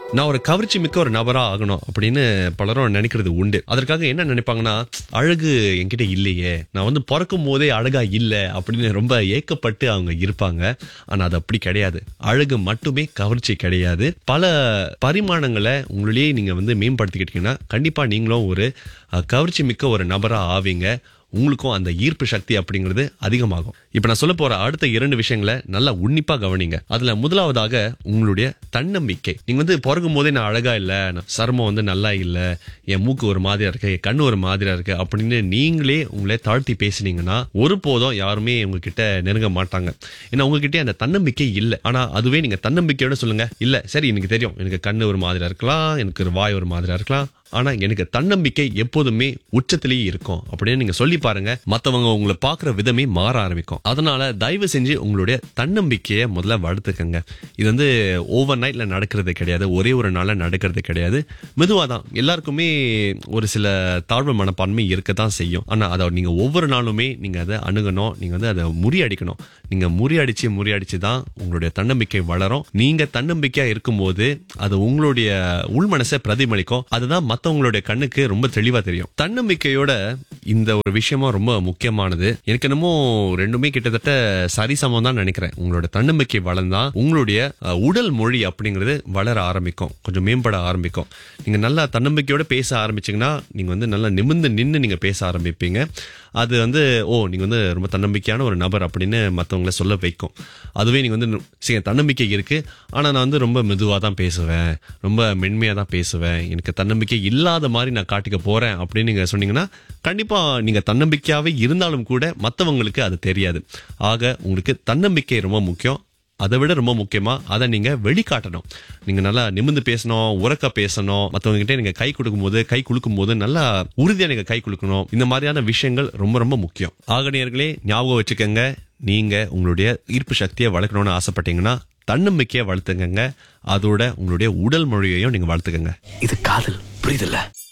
நான் ஒரு கவர்ச்சி மிக்க ஒரு நபரா ஆகணும் அப்படின்னு பலரும் நினைக்கிறது உண்டு அதற்காக என்ன நினைப்பாங்கன்னா அழகு என்கிட்ட இல்லையே நான் வந்து பிறக்கும் போதே அழகா இல்லை அப்படின்னு ரொம்ப ஏக்கப்பட்டு அவங்க இருப்பாங்க ஆனா அது அப்படி கிடையாது அழகு மட்டுமே கவர்ச்சி கிடையாது பல பரிமாணங்களை உங்களிலேயே நீங்க வந்து மேம்படுத்திக்கிட்டீங்கன்னா கண்டிப்பா நீங்களும் ஒரு அஹ், கவர்ச்சி மிக்க ஒரு நபரா ஆவீங்க உங்களுக்கும் அந்த ஈர்ப்பு சக்தி அப்படிங்கிறது அதிகமாகும் இப்ப நான் சொல்ல போற அடுத்த இரண்டு விஷயங்களை நல்லா உன்னிப்பா கவனிங்க அதுல முதலாவதாக உங்களுடைய தன்னம்பிக்கை நீங்க வந்து பிறக்கும் போதே நான் அழகா இல்ல நான் சருமம் வந்து நல்லா இல்ல என் மூக்கு ஒரு மாதிரியா இருக்கு என் கண்ணு ஒரு மாதிரியா இருக்கு அப்படின்னு நீங்களே உங்களை தாழ்த்தி பேசுனீங்கன்னா ஒருபோதும் யாருமே உங்ககிட்ட நெருங்க மாட்டாங்க ஏன்னா உங்ககிட்ட அந்த தன்னம்பிக்கை இல்ல ஆனா அதுவே நீங்க தன்னம்பிக்கையோட சொல்லுங்க இல்ல சரி எனக்கு தெரியும் எனக்கு கண்ணு ஒரு மாதிரியா இருக்கலாம் எனக்கு ஒரு வாய் ஒரு மாதிரியா இருக்கலாம் ஆனா எனக்கு தன்னம்பிக்கை எப்போதுமே உச்சத்திலேயே இருக்கும் அப்படின்னு நீங்க சொல்லி பாருங்க மத்தவங்க உங்களை பாக்குற விதமே மாற ஆரம்பிக்கும் அதனால தயவு செஞ்சு உங்களுடைய தன்னம்பிக்கையை முதல்ல வளர்த்துக்கங்க இது வந்து ஓவர் நைட்ல நடக்கிறது கிடையாது ஒரே ஒரு நாள்ல நடக்கிறது கிடையாது மெதுவா தான் எல்லாருக்குமே ஒரு சில தாழ்வு மனப்பான்மை இருக்கத்தான் செய்யும் ஆனா அதை நீங்க ஒவ்வொரு நாளுமே நீங்க அதை அணுகணும் நீங்க வந்து அதை முறியடிக்கணும் நீங்க முறியடிச்சு முறியடிச்சு தான் உங்களுடைய தன்னம்பிக்கை வளரும் நீங்க தன்னம்பிக்கையா இருக்கும்போது அது உங்களுடைய உள்மனசை பிரதிபலிக்கும் அதுதான் மத்தவங்களுடைய கண்ணுக்கு ரொம்ப தெளிவா தெரியும் தன்னம்பிக்கையோட இந்த ஒரு விஷயமா ரொம்ப முக்கியமானது எனக்கு என்னமோ ரெண்டுமே கிட்டத்தட்ட சரிசமம் தான் நினைக்கிறேன் உங்களோட தன்னம்பிக்கை வளர்ந்தா உங்களுடைய அஹ், உடல் மொழி அப்படிங்கிறது வளர ஆரம்பிக்கும் கொஞ்சம் மேம்பட ஆரம்பிக்கும் நீங்க நல்லா தன்னம்பிக்கையோட பேச ஆரம்பிச்சீங்கன்னா நீங்க வந்து நல்லா நிமிர்ந்து நின்று நீங்க பேச ஆரம்பிப்பீங்க அது வந்து ஓ நீங்க வந்து ரொம்ப தன்னம்பிக்கையான ஒரு நபர் அப்படின்னு மத்தவங்கள சொல்ல வைக்கும் அதுவே நீங்க வந்து சரி தன்னம்பிக்கை இருக்கு ஆனா நான் வந்து ரொம்ப மெதுவா தான் பேசுவேன் ரொம்ப மென்மையா தான் பேசுவேன் எனக்கு தன்னம்பிக்கை இல்லாத மாதிரி நான் காட்டிக்க போறேன் அப்படின்னு நீங்க சொன்னீங்கன்னா கண்டிப்பா நீங்க தன்னம்பிக்கையாவே இருந்தாலும் கூட மத்தவங்களுக்கு அது தெரியாது ஆக உங்களுக்கு தன்னம்பிக்கை ரொம்ப முக்கியம் அதை விட ரொம்ப முக்கியமா அதை நீங்க வெளிக்காட்டணும் நீங்க நல்லா நிமிர்ந்து பேசணும் உறக்க பேசணும் மத்தவங்க கிட்ட நீங்க கை கொடுக்கும் போது கை குலுக்கும் போது நல்லா உறுதியா நீங்க கை குலுக்கணும் இந்த மாதிரியான விஷயங்கள் ரொம்ப ரொம்ப முக்கியம் ஆகணியர்களே ஞாபகம் வச்சுக்கோங்க நீங்க உங்களுடைய ஈர்ப்பு சக்தியை வளர்க்கணும்னு ஆசைப்பட்டீங்கன்னா தன்னம்பிக்கையை வளர்த்துக்கங்க அதோட உங்களுடைய உடல் மொழியையும் நீங்க வளர்த்துக்கங்க இது காதல் புரியுதுல்ல